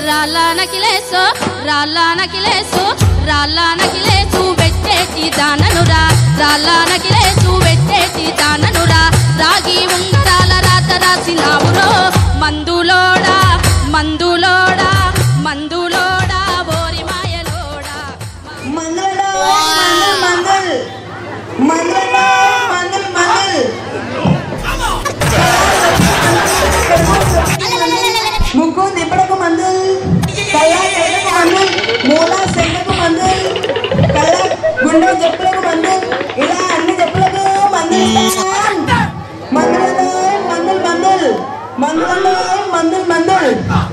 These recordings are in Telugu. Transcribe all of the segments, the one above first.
రాళ్ళ నకిలేసు రాళ్ళ నకిలేసు రాళ్ళ నకిలేసు పెట్టేసి దాననురా రాళ్ళ నకిలేసు పెట్టేసి దాననురా రాగి ఉంగరాల రాత రాసినావురో మందులోడా మందులోడా మందులోడా ఓరి మాయలోడా మందులో మందులు మందులు మందులో మందులు మందులు ముక్కు దిబ్బడకు మందులు కళ్ళ కళ్ళకు మందులు మూల సెంగకు మందులు కళ్ళ గుండె చెప్పులకు మందులు ఇలా అన్ని చెప్పులకు మందులు ఇస్తాం. మందులలో మందులు మందులు మందులలో మందులు మందులు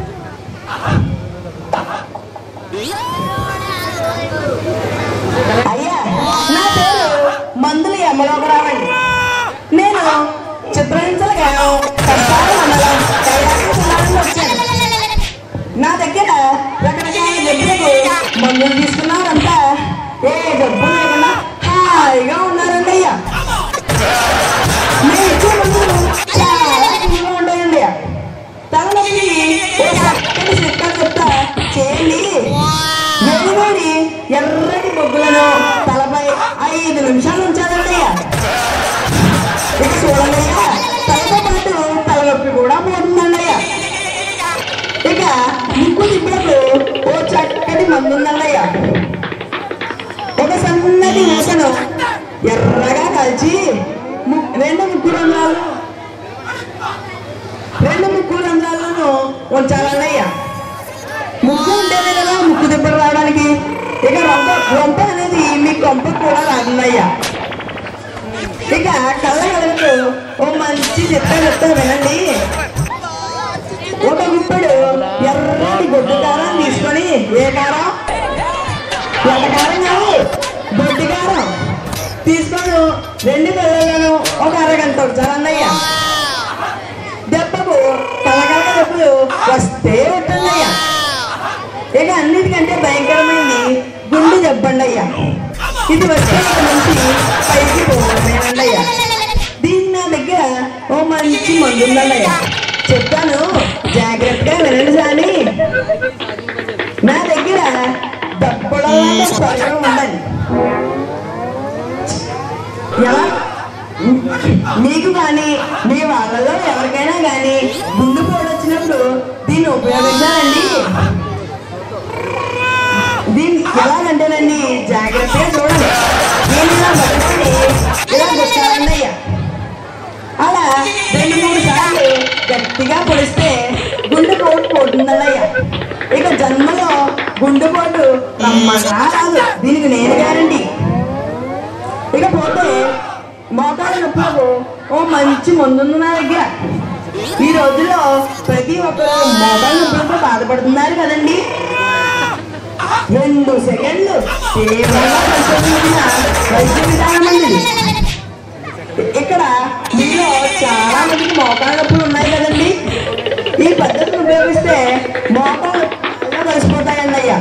అయ్యా నా పేరు మందులు యమలోకరావండి నేను చిత్రహింసలుగా కష్టాల మండలం కైలాసం జిల్లా నుండి వచ్చాను నా దగ్గర రకరకాల జబ్బులకు మందులు తీసుకున్నారంతా ఏ జబ్బు లేకుండా హాయిగా ఉన్నారండి అయ్యా నేను ఇచ్చే మందులు చాలా ఎక్కువగా ఉంటాయండి అయ్యా తలనొప్పి ఓ చక్కటి చిట్కా చెప్తా చేయండి వేడివేడి ఎర్రటి బొగ్గులను తలపై ఐదు నిమిషాలు ఉంచాలండి ఇక చూడండి అయ్యా తలతో పాటు తలనొప్పి కూడా పోతుందండి అయ్యా ఇక ముక్కు తిప్పులకు ఓ చక్కటి మందు ఉందండి అయ్యా ఒక సన్నటి ఊసను ఎర్రగా కాల్చి ము- రెండు ముక్కు రంధ్రాలు రెండు ముక్కు రంధ్రాలను ఉంచాలండి అయ్యా ముక్కు ఉంటేనే కదా ముక్కు దెబ్బలు రావడానికి ఇక రొంప రొంప అనేది మీ కొంప కూడా రాదుందయ్యా ఇక కళ్ళ కళ్ళకు ఓ మంచి చెత్త చెత్త వినండి ఒక గుప్పెడు ఎర్రటి గొడ్డు కారం తీసుకొని ఏ కారం ఎర్ర కారం కాదు గొడ్డు కారం తీసుకొని రెండు పిల్లలను ఒక అరగంట ఉంచాలన్నయ్యా దెబ్బకు కలకల దెబ్బలు వస్తే ఉంటుందయ్యా ఇక అన్నిటికంటే భయంకరమైంది గుండె దెబ్బండి అయ్యా ఇది వచ్చే నుంచి పైకి పోవడమేనండి అయ్యా దీని నా దగ్గర ఓ మంచి మందు ఉందండి అయ్యా చెప్తాను జాగ్రత్తగా వినండి సాని నా దగ్గర దప్పడం త్వరగా ఉందండి ఎలా మీకు కానీ మీ వాళ్ళలో ఎవరికైనా కానీ గుండు పోటు వచ్చినప్పుడు దీన్ని ఉపయోగించాలండి దీన్ని ఎలాగంటేనండి జాగ్రత్తగా చూడండి దీన్ని ఇలా పట్టుకొని ఇలా కొట్టాలండి అయ్యా అలా రెండు మూడు సార్లు గట్టిగా పొడిస్తే గుండెపోటు పోతుందండి అయ్యా ఇక జన్మలో గుండెపోటు రమ్మన్నా రాదు దీనికి నేను గ్యారంటీ ఇకపోతే మోకాళ్ళ నొప్పులకు ఓ మంచి మందుంది నా దగ్గర ఈ రోజుల్లో ప్రతి ఒక్కరు మోకాళ్ళ నొప్పులతో బాధపడుతున్నారు కదండి రెండు సెకండ్లు తీవ్రంగా పరిశోధించిన వైద్య విధానం అండి ఇది. ఇక్కడ మీలో చాలా మందికి మోకాళ్ళ నొప్పులు ఉన్నాయి కదండి ఈ పద్ధతిని ఉపయోగిస్తే మోకాళ్ళు బాగా కలిసిపోతాయండి అయ్యా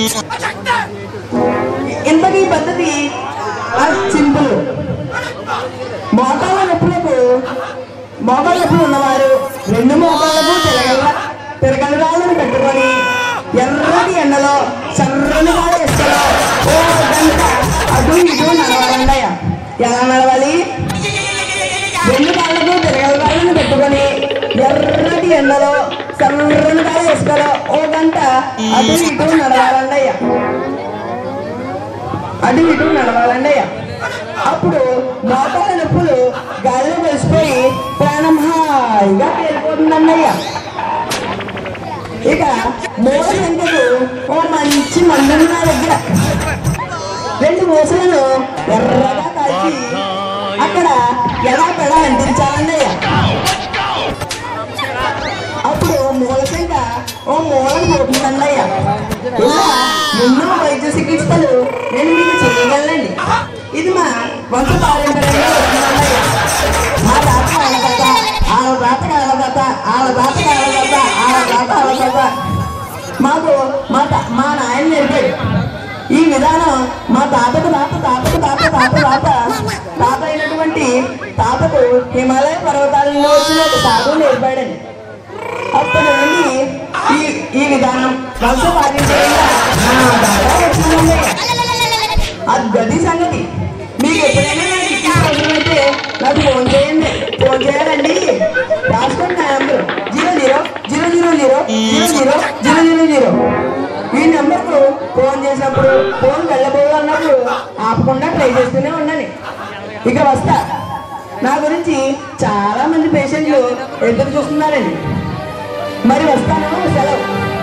ఇంతకీ ఈ పద్ధతి సింపుల్ మోకాళ్ళ నొప్పులకు మోకాళ్ళ నొప్పులు ఉన్నవారు రెండు మోకాళ్ళకు తిరగల తిరగలరాలను పెట్టుకొని ఎర్రటి ఎండలో చర్రని కాడ ఇసుకలో ఓ గంట అటు ఇటు నడవాలండయ్య ఎలా నడవాలి రెండు కాళ్ళకు తిరగలరాలను పెట్టుకొని ఎర్రటి ఎండలో చర్రని కాడ ఇసుకలో ఓ గంట అటు ఇటు నడవాలండయ్య అటు ఇటు నడవాలండి అయ్యా అప్పుడు మోకాళ్ళ నొప్పులు గాలిలో కలిసిపోయి ప్రాణం హాయిగా పేలిపోతుందండి అయ్యా ఇక మూల సంఖ్యకు ఓ మంచి మందులు నా దగ్గర రెండు మూసలను ఎర్రగా కాల్చి అక్కడ ఎలా పెడ అంటించాలండి అయ్యా అప్పుడు మూల సంఖ్య ఓ మూలం పోతుందండి అయ్యా ఇలా ఎన్నో వైద్య చికిత్సలు నేను మీకు చేయగలనండి ఇది మా వంశ పారంపర్యంగా వస్తుందండి అయ్యా మా తాత వాళ్ళ తాత వాళ్ళ తాత వాళ్ళ తాత వాళ్ళ తాత వాళ్ళ తాత వాళ్ళ తాత వాళ్ళ తాత మాకు మా తా- మా నాయన నేర్పాడు ఈ విధానం మా తాతకు తాత తాతకు తాత తాత తాత తాత అయినటువంటి తాతకు హిమాలయ పర్వతాలలో వచ్చిన ఒక సాధువు నేర్పాడండి అప్పటి నుండి ఈ ఈ విధానం మనసు పాటించేయండి నా ద్వారా వచ్చిందండి అది గది సంగతి మీకు ఎప్పుడైనా నాకు ఇచ్చిన అవసరమైతే నాకు ఫోన్ చేయండి ఫోన్ చేయాలండి రాసుకోండి నా number zero zero zero zero zero zero zero zero zero zero ఈ నెంబర్కు ఫోన్ చేసినప్పుడు ఫోన్ వెళ్ళబోవాలన్నప్పుడు ఆపకుండా ట్రై చేస్తూనే ఉండండి ఇక వస్తా నా గురించి చాలా మంది పేషెంట్లు ఎదురు చూస్తున్నారండి మరి వస్తాను సెలవు